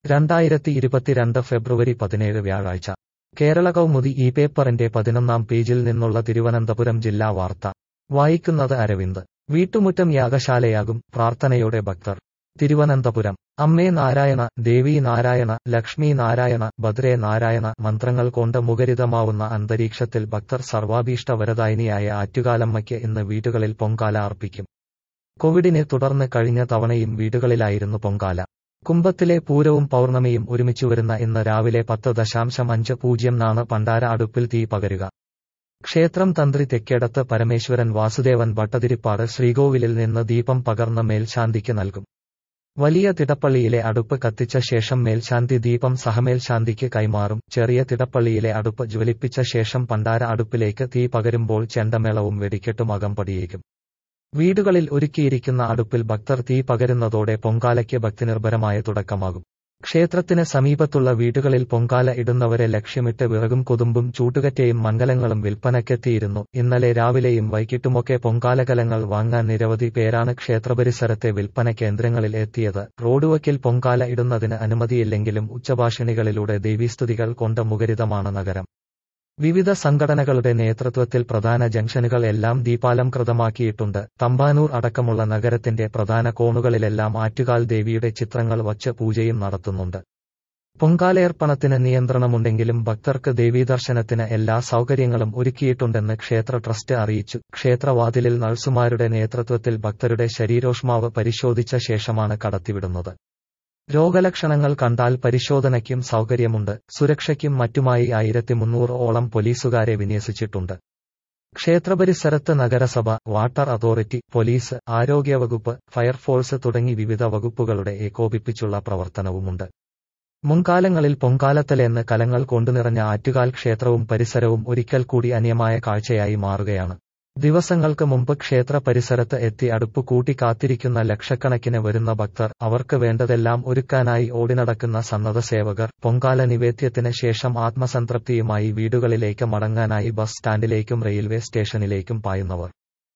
രണ്ടായിരത്തി ഇരുപത്തിരണ്ട് ഫെബ്രുവരി പതിനേഴ് വ്യാഴാഴ്ച കേരള കൗമുദി ഈ പേപ്പറിന്റെ പതിനൊന്നാം പേജിൽ നിന്നുള്ള തിരുവനന്തപുരം ജില്ലാ വാർത്ത വായിക്കുന്നത് അരവിന്ദ് വീട്ടുമുറ്റം യാഗശാലയാകും പ്രാർത്ഥനയോടെ ഭക്തർ തിരുവനന്തപുരം അമ്മേ നാരായണ ദേവി നാരായണ ലക്ഷ്മി നാരായണ ഭദ്രേ നാരായണ മന്ത്രങ്ങൾ കൊണ്ട് മുഖരിതമാവുന്ന അന്തരീക്ഷത്തിൽ ഭക്തർ സർവാഭീഷ്ട വരദായിനിയായ ആറ്റുകാലമ്മയ്ക്ക് ഇന്ന് വീടുകളിൽ പൊങ്കാല അർപ്പിക്കും കോവിഡിനെ തുടർന്ന് കഴിഞ്ഞ തവണയും വീടുകളിലായിരുന്നു പൊങ്കാല കുംഭത്തിലെ പൂരവും പൗർണമിയും ഒരുമിച്ചു വരുന്ന ഇന്ന് രാവിലെ പത്ത് ദശാംശം അഞ്ച് പൂജ്യം നാണ് പണ്ടാര അടുപ്പിൽ തീ പകരുക ക്ഷേത്രം തന്ത്രി തെക്കേടത്ത് പരമേശ്വരൻ വാസുദേവൻ ഭട്ടതിരിപ്പാട് ശ്രീകോവിലിൽ നിന്ന് ദീപം പകർന്ന മേൽശാന്തിക്ക് നൽകും വലിയ തിടപ്പള്ളിയിലെ അടുപ്പ് കത്തിച്ച ശേഷം മേൽശാന്തി ദീപം സഹമേൽശാന്തിക്ക് കൈമാറും ചെറിയ തിടപ്പള്ളിയിലെ അടുപ്പ് ജ്വലിപ്പിച്ച ശേഷം പണ്ടാര അടുപ്പിലേക്ക് തീ പകരുമ്പോൾ ചെണ്ടമേളവും വെടിക്കെട്ടും അകമ്പടിയേക്കും വീടുകളിൽ ഒരുക്കിയിരിക്കുന്ന അടുപ്പിൽ ഭക്തർ തീ പകരുന്നതോടെ പൊങ്കാലയ്ക്ക് ഭക്തിനിർഭരമായ തുടക്കമാകും ക്ഷേത്രത്തിന് സമീപത്തുള്ള വീടുകളിൽ പൊങ്കാല ഇടുന്നവരെ ലക്ഷ്യമിട്ട് വിറകും കൊതുമ്പും ചൂട്ടുകറ്റയും മംഗലങ്ങളും വിൽപ്പനയ്ക്കെത്തിയിരുന്നു ഇന്നലെ രാവിലെയും വൈകിട്ടുമൊക്കെ പൊങ്കാലകലങ്ങൾ വാങ്ങാൻ നിരവധി പേരാണ് ക്ഷേത്രപരിസരത്തെ വിൽപ്പന കേന്ദ്രങ്ങളിൽ എത്തിയത് റോഡുവക്കിൽ പൊങ്കാല ഇടുന്നതിന് അനുമതിയില്ലെങ്കിലും ഉച്ചഭാഷിണികളിലൂടെ ദേവീസ്തുതികൾ കൊണ്ട് മുഖരിതമാണ് നഗരം വിവിധ സംഘടനകളുടെ നേതൃത്വത്തിൽ പ്രധാന ജംഗ്ഷനുകൾ എല്ലാം ദീപാലംകൃതമാക്കിയിട്ടുണ്ട് തമ്പാനൂർ അടക്കമുള്ള നഗരത്തിന്റെ പ്രധാന കോണുകളിലെല്ലാം ആറ്റുകാൽ ദേവിയുടെ ചിത്രങ്ങൾ വച്ച് പൂജയും നടത്തുന്നുണ്ട് പൊങ്കാലയർപ്പണത്തിന് നിയന്ത്രണമുണ്ടെങ്കിലും ഭക്തർക്ക് ദേവീദർശനത്തിന് എല്ലാ സൗകര്യങ്ങളും ഒരുക്കിയിട്ടുണ്ടെന്ന് ക്ഷേത്ര ട്രസ്റ്റ് അറിയിച്ചു ക്ഷേത്രവാതിലിൽ നഴ്സുമാരുടെ നേതൃത്വത്തിൽ ഭക്തരുടെ ശരീരോഷ്മാവ് പരിശോധിച്ച ശേഷമാണ് കടത്തിവിടുന്നത് രോഗലക്ഷണങ്ങൾ കണ്ടാൽ പരിശോധനയ്ക്കും സൗകര്യമുണ്ട് സുരക്ഷയ്ക്കും മറ്റുമായി ആയിരത്തി മുന്നൂറ് ഓളം പോലീസുകാരെ വിന്യസിച്ചിട്ടുണ്ട് ക്ഷേത്രപരിസരത്ത് നഗരസഭ വാട്ടർ അതോറിറ്റി പോലീസ് ആരോഗ്യവകുപ്പ് ഫയർഫോഴ്സ് തുടങ്ങി വിവിധ വകുപ്പുകളുടെ ഏകോപിപ്പിച്ചുള്ള പ്രവർത്തനവുമുണ്ട് മുൻകാലങ്ങളിൽ പൊങ്കാലത്തലേന്ന് കലങ്ങൾ കൊണ്ടുനിറഞ്ഞ ആറ്റുകാൽ ക്ഷേത്രവും പരിസരവും ഒരിക്കൽ കൂടി അന്യമായ കാഴ്ചയായി മാറുകയാണ് ദിവസങ്ങൾക്ക് മുമ്പ് ക്ഷേത്ര പരിസരത്ത് എത്തി അടുപ്പ് കൂട്ടി കാത്തിരിക്കുന്ന ലക്ഷക്കണക്കിന് വരുന്ന ഭക്തർ അവർക്ക് വേണ്ടതെല്ലാം ഒരുക്കാനായി ഓടിനടക്കുന്ന സന്നദ്ധ സേവകർ പൊങ്കാല നിവേദ്യത്തിന് ശേഷം ആത്മസംതൃപ്തിയുമായി വീടുകളിലേക്ക് മടങ്ങാനായി ബസ് സ്റ്റാൻഡിലേക്കും റെയിൽവേ സ്റ്റേഷനിലേക്കും പായുന്നവർ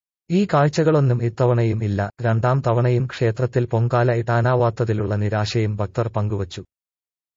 ഈ കാഴ്ചകളൊന്നും ഇത്തവണയും ഇല്ല രണ്ടാം തവണയും ക്ഷേത്രത്തിൽ പൊങ്കാല ഇടാനാവാത്തതിലുള്ള നിരാശയും ഭക്തർ പങ്കുവച്ചു